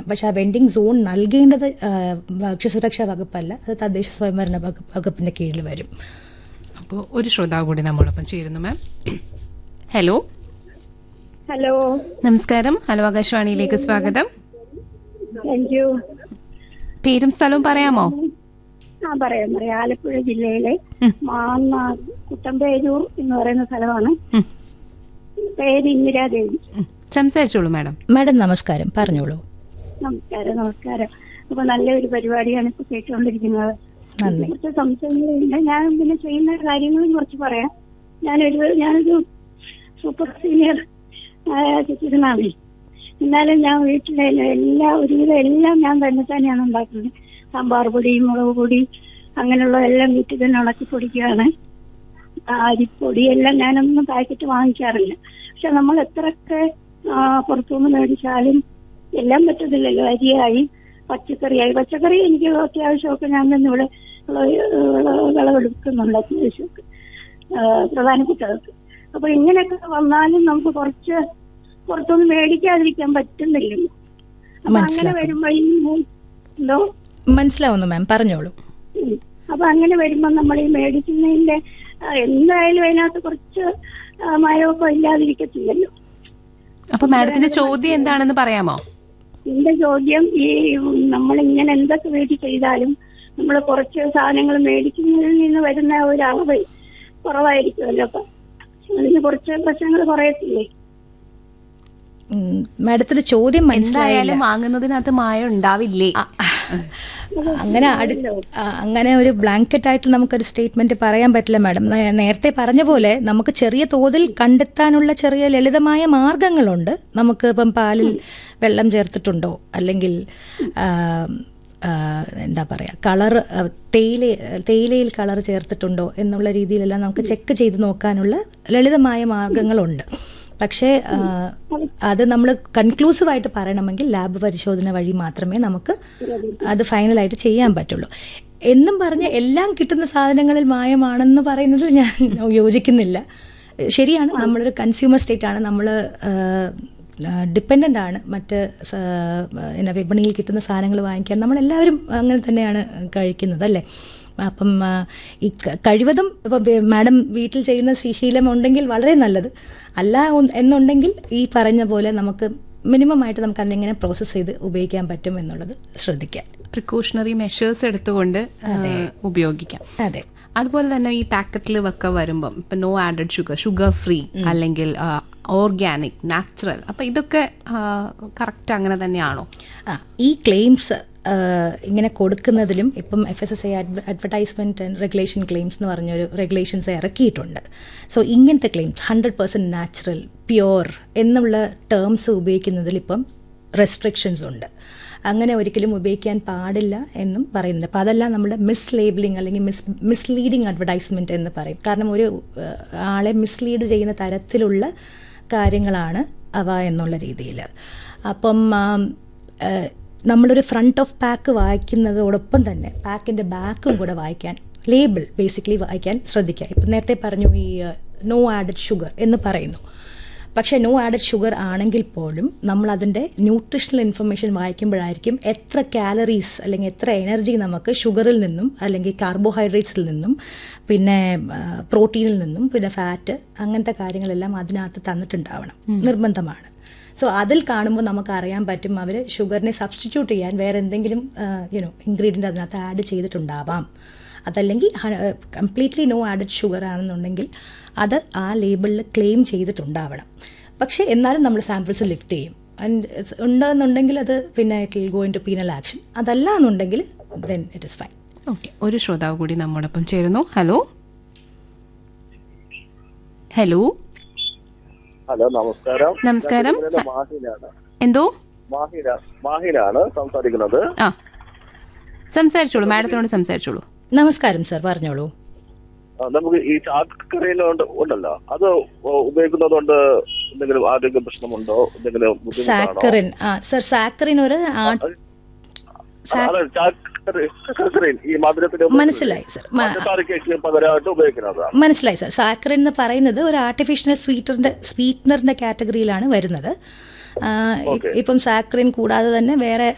പക്ഷെ ആ vending zone നൽകേണ്ടത് ആ, ഭക്ഷ്യസുരക്ഷാ വകുപ്പല്ല അത് തദ്ദേശ സ്വയംഭരണ വകുപ്പ് വകുപ്പിന്റെ കീഴിൽ വരും അപ്പോൾ ഒരു ശ്രോതാവ് കൂടി നമ്മോടൊപ്പം ചേരുന്നു മാം ഹലോ ഹലോ നമസ്കാരം ഹലോ ആകാശവാണിയിലേക്ക് സ്വാഗതം താങ്ക് യു പേരും സ്ഥലവും പറയാമോ ആ പറയാം പറയാം ആലപ്പുഴ ജില്ലയിലെ ഉം. മാന്ന കുട്ടമ്പേരൂർ എന്ന് പറയുന്ന സ്ഥലമാണ് ഉം, പേര് ഇന്ദിരാദേവി ഉം. സംസാരിച്ചോളൂ മാഡം മാഡം നമസ്കാരം പറഞ്ഞോളൂ നമസ്കാരം നമസ്കാരം അപ്പൊ നല്ലൊരു പരിപാടിയാണ് ഇപ്പൊ കേട്ടുകൊണ്ടിരിക്കുന്നത് നന്ദി കുറച്ച് സംശയങ്ങളുണ്ട് ഞാൻ പിന്നെ ചെയ്യുന്ന കാര്യങ്ങളും കുറച്ച് പറയാം ഞാനൊരു ഞാനൊരു സൂപ്പർ സീനിയർ സിറ്റിസണാണ് എന്നാലും ഞാൻ വീട്ടിലെ എല്ലാ ഒരുവിധം എല്ലാം ഞാൻ തന്നെ തന്നെയാണ് ഉണ്ടാക്കുന്നത് സാമ്പാർ പൊടി മുളക് പൊടി അങ്ങനെയുള്ളതെല്ലാം വീട്ടിൽ തന്നെ ഉണക്കി പൊടിക്കുകയാണ് ആ, അരിപ്പൊടി എല്ലാം ഞാനൊന്നും പാക്കറ്റ് വാങ്ങിക്കാറില്ല പക്ഷെ നമ്മൾ എത്രയൊക്കെ ആ, പുറത്തുനിന്ന് മേടിച്ചാലും എല്ലാം പറ്റത്തില്ലല്ലോ അരിയായി പച്ചക്കറിയായി പച്ചക്കറി എനിക്ക് അത്യാവശ്യമൊക്കെ ഞാൻ തന്നെ ഇവിടെ വിള- വിള- വിളവെടുക്കുന്നുണ്ട് അത്യാവശ്യമൊക്കെ ആ, പ്രധാനപ്പെട്ടതൊക്കെ അപ്പൊ ഇങ്ങനെയൊക്കെ വന്നാലും നമുക്ക് കുറച്ച് പുറത്തൊന്നും മേടിക്കാതിരിക്കാൻ പറ്റുന്നില്ലല്ലോ അപ്പൊ അങ്ങനെ മനസ്സിലാക്കുന്നു. വരുമ്പോ ഈ മൂ- എന്തോ മനസ്സിലാവുന്നു മാം പറഞ്ഞോളൂ ഉം. അപ്പൊ അങ്ങനെ വരുമ്പോ നമ്മൾ ഈ മേടിക്കുന്നതിന്റെ ആ, എന്തായാലും അതിനകത്ത് കുറച്ച് ആ, മയമൊക്കെ ഇല്ലാതിരിക്കത്തില്ലല്ലോ അപ്പൊ മാഡത്തിന്റെ ചോദ്യം എന്താണെന്ന് പറയാമോ എന്റെ ചോദ്യം ഈ നമ്മൾ ഇങ്ങനെ എന്തൊക്കെ വീട്ടിൽ ചെയ്താലും നമ്മൾ കുറച്ച് സാധനങ്ങൾ മേടിക്കുന്നതിൽ നിന്ന് വരുന്ന ഒരു അളവ് കുറവായിരിക്കുമല്ലോ അപ്പൊ അതിന് കുറച്ച് പ്രശ്നങ്ങൾ കുറയത്തില്ലേ ഉം, മാഡത്തിന്റെ ചോദ്യം മനസ്സിലായില്ല എന്തായാലും വാങ്ങുന്നതിനകത്ത് മായം ഉണ്ടാവില്ലേ ആ, അങ്ങനെ അടു ആ, അങ്ങനെ ഒരു ബ്ലാങ്കറ്റ് ആയിട്ട് നമുക്കൊരു സ്റ്റേറ്റ്മെന്റ് പറയാൻ പറ്റില്ല മാഡം നേ- നേരത്തെ പറഞ്ഞ പോലെ നമുക്ക് ചെറിയ തോതിൽ കണ്ടെത്താനുള്ള ചെറിയ ലളിതമായ മാർഗങ്ങളുണ്ട് നമുക്ക് ഇപ്പം പാലിൽ വെള്ളം ചേർത്തിട്ടുണ്ടോ അല്ലെങ്കിൽ ആ, ആ, എന്താ പറയാ കളർ തേയില തേയിലയിൽ കളർ ചേർത്തിട്ടുണ്ടോ എന്നുള്ള രീതിയിലെല്ലാം നമുക്ക് ചെക്ക് ചെയ്ത് നോക്കാനുള്ള ലളിതമായ മാർഗങ്ങളുണ്ട് പക്ഷേ ആ, അത് നമ്മൾ കൺക്ലൂസീവ് ആയിട്ട് പറയണമെങ്കിൽ ലാബ് പരിശോധന വഴി മാത്രമേ നമുക്ക് അത് ഫൈനലായിട്ട് ചെയ്യാൻ പറ്റുള്ളൂ എന്നും പറഞ്ഞ് എല്ലാം കിട്ടുന്ന സാധനങ്ങളിൽ മായമാണെന്ന് പറയുന്നത് ഞാൻ യോജിക്കുന്നില്ല ശരിയാണ് നമ്മളൊരു കൺസ്യൂമർ സ്റ്റേറ്റ് ആണ് നമ്മൾ ഡിപ്പെൻഡൻ്റ് ആണ് മറ്റ് സ- എന്നാ വിപണിയിൽ കിട്ടുന്ന സാധനങ്ങൾ വാങ്ങിക്കാൻ നമ്മളെല്ലാവരും അങ്ങനെ തന്നെയാണ് കഴിക്കുന്നത് അല്ലേ അപ്പം ആ, ഈ ക- കഴിവതും ഇപ്പം വേ- മാഡം വീട്ടിൽ ചെയ്യുന്ന ശീലം ഉണ്ടെങ്കിൽ വളരെ നല്ലത് അല്ല ഉ- എന്നുണ്ടെങ്കിൽ ഈ പറഞ്ഞ പോലെ നമുക്ക് മിനിമം ആയിട്ട് നമുക്ക് അതെങ്ങനെ പ്രോസസ്സ് ചെയ്ത് ഉപയോഗിക്കാൻ പറ്റും എന്നുള്ളത് ശ്രദ്ധിക്കാം പ്രിക്കോഷണറി മെഷേഴ്സ് എടുത്തുകൊണ്ട് ആ, ഉപയോഗിക്കാം അതെ അതുപോലെ തന്നെ ഈ പാക്കറ്റിൽ ഒക്കെ വരുമ്പം ഇപ്പൊ no added sugar sugar free അല്ലെങ്കിൽ ഓർഗാനിക് നാച്ചുറൽ അപ്പൊ ഇതൊക്കെ കറക്റ്റ് അങ്ങനെ തന്നെയാണോ ആ ഈ ക്ലെയിംസ് ഇങ്ങനെ കൊടുക്കുന്നതിലും ഇപ്പം F S S I advertisement and regulation claims എന്ന് പറഞ്ഞൊരു റെഗുലേഷൻസ് ഇറക്കിയിട്ടുണ്ട് സോ ഇങ്ങനത്തെ claims hundred percent natural pure എന്നുള്ള ടേംസ് ഉപയോഗിക്കുന്നതിൽ ഇപ്പം റെസ്ട്രിക്ഷൻസ് ഉണ്ട് അങ്ങനെ ഒരിക്കലും ഉപയോഗിക്കാൻ പാടില്ല എന്നും പറയുന്നുണ്ട് അപ്പോൾ അതെല്ലാം നമ്മുടെ മിസ് ലേബിളിംഗ് അല്ലെങ്കിൽ മിസ് മിസ്ലീഡിങ് അഡ്വർടൈസ്മെൻറ്റ് എന്ന് പറയും കാരണം ഒരു ഏഹ്, ആളെ മിസ്ലീഡ് ചെയ്യുന്ന തരത്തിലുള്ള കാര്യങ്ങളാണ് അവ എന്നുള്ള രീതിയിൽ അപ്പം ആം, ഏഹ്, നമ്മളൊരു ഫ്രണ്ട് ഓഫ് പാക്ക് വായിക്കുന്നതോടൊപ്പം തന്നെ പാക്കിൻ്റെ ബാക്കും കൂടെ വായിക്കാൻ ലേബിൾ ബേസിക്കലി വായിക്കാൻ ശ്രദ്ധിക്കുക ഇപ്പം നേരത്തെ പറഞ്ഞു ഈ നോ ആഡഡ് ഷുഗർ എന്ന് പറയുന്നു പക്ഷേ നോ ആഡഡ് ഷുഗർ ആണെങ്കിൽ പോലും നമ്മൾ അതിൻ്റെ ന്യൂട്രീഷണൽ ഇൻഫർമേഷൻ വായിക്കുമ്പോഴായിരിക്കും എത്ര കാലറീസ് അല്ലെങ്കിൽ എത്ര എനർജി നമുക്ക് ഷുഗറിൽ നിന്നും അല്ലെങ്കിൽ കാർബോഹൈഡ്രേറ്റ്സിൽ നിന്നും പിന്നെ പ്രോട്ടീനിൽ നിന്നും പിന്നെ ഫാറ്റ് അങ്ങനത്തെ കാര്യങ്ങളെല്ലാം അതിനകത്ത് തന്നിട്ടുണ്ടാവണം നിർബന്ധമാണ് സോ അതിൽ കാണുമ്പോൾ നമുക്ക് അറിയാൻ പറ്റും അവർ ഷുഗറിനെ സബ്സ്റ്റിറ്റ്യൂട്ട് ചെയ്യാൻ വേറെ എന്തെങ്കിലും യുനോ ഇൻഗ്രീഡിയൻ്റ് അതിനകത്ത് ആഡ് ചെയ്തിട്ടുണ്ടാവാം അതല്ലെങ്കിൽ കംപ്ലീറ്റ്ലി നോ ആഡഡ് ഷുഗർ ആണെന്നുണ്ടെങ്കിൽ അത് ആ ലേബിളിൽ ക്ലെയിം ചെയ്തിട്ടുണ്ടാവണം പക്ഷേ എന്നാലും നമ്മൾ സാമ്പിൾസ് ലിഫ്റ്റ് ചെയ്യും ആൻഡ് ഉണ്ടെന്നുണ്ടെങ്കിൽ അത് പിന്നെ it will go into penal action അതല്ല എന്നുണ്ടെങ്കിൽ then it is fine okay ഒരു ശ്രോതാവ് കൂടി നമ്മോടൊപ്പം ചേരുന്നു ഹലോ ഹലോ ഹലോ നമസ്കാരം നമസ്കാരം. ഞാൻ തിരുവനന്തപുരം മാഹിലാണ് എന്തോ മാഹില മാഹിലാണ് സംസാരിക്കുന്നത് ആ സംസാരിച്ചോളൂ മാഡത്തിനോട് സംസാരിച്ചോളൂ നമസ്കാരം സർ പറഞ്ഞോളൂ ആ, നമുക്ക് ഈ ചാക്കറിയിലുണ്ട് ഉണ്ടല്ലോ അത് ഉപയോഗിക്കുന്നത് കൊണ്ട് എന്തെങ്കിലും ആരോഗ്യ പ്രശ്നമുണ്ടോ എന്തെങ്കിലും ബുദ്ധിമുട്ടാണോ സാക്കറിൻ ആ സർ സാക്കറിൻ ഒരു ആ- അല്ല ചാക്കറി ചാക്കറിൻ ഈ മധുരത്തിന് മനസ്സിലായി സർ മ- പഞ്ചസാരയ്ക്ക് പകരമായിട്ട് ഉപയോഗിക്കുന്നതാണ് മനസ്സിലായി സർ സാക്കറിൻ എന്ന് പറയുന്നത് ഒരു ആർട്ടിഫിഷ്യൽ സ്വീറ്ററിന്റെ സ്വീറ്റ്നറിന്റെ കാറ്റഗറിയിലാണ് വരുന്നത് ആ, ഇ- ഇപ്പം സാക്കറിൻ കൂടാതെ തന്നെ വേറെ